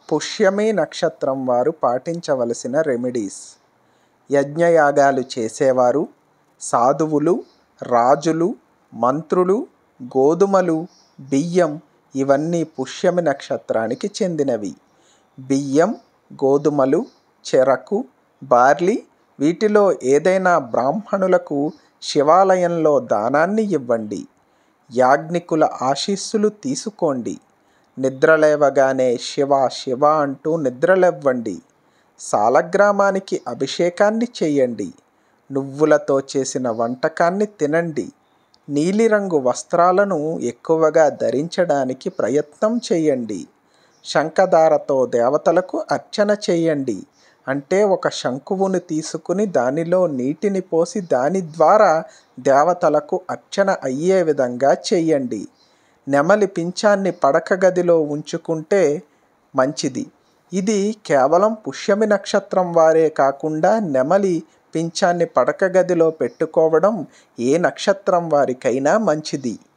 పుష్యమి నక్షత్రం వారు పాటించవలసిన రెమెడీస్ యజ్ఞయాగాలు చేసేవారు సాధువులు రాజులు మంత్రులు గోధుమలు బియ్యం ఇవన్నీ పుష్యమి నక్షత్రానికి చెందినవి బియ్యం గోధుమలు చెరకు బార్లీ వీటిలో ఏదైనా బ్రాహ్మణులకు శివాలయంలో దానాన్ని ఇవ్వండి యాజ్ఞికుల ఆశీస్సులు తీసుకోండి నిద్రలేవగానే శివ శివ అంటూ నిద్రలేవ్వండి సాలగ్రామానికి అభిషేకాన్ని చేయండి నువ్వులతో చేసిన వంటకాన్ని తినండి నీలిరంగు వస్త్రాలను ఎక్కువగా ధరించడానికి ప్రయత్నం చేయండి శంఖధారతో దేవతలకు అర్చన చేయండి అంటే ఒక శంకువును తీసుకుని దానిలో నీటిని పోసి దాని ద్వారా దేవతలకు అర్చన అయ్యే విధంగా చేయండి నెమలి పింఛాన్ని పడక గదిలో ఉంచుకుంటే మంచిది ఇది కేవలం పుష్యమి నక్షత్రం వారే కాకుండా నెమలి పింఛాన్ని పడక గదిలో పెట్టుకోవడం ఏ నక్షత్రం వారికైనా మంచిది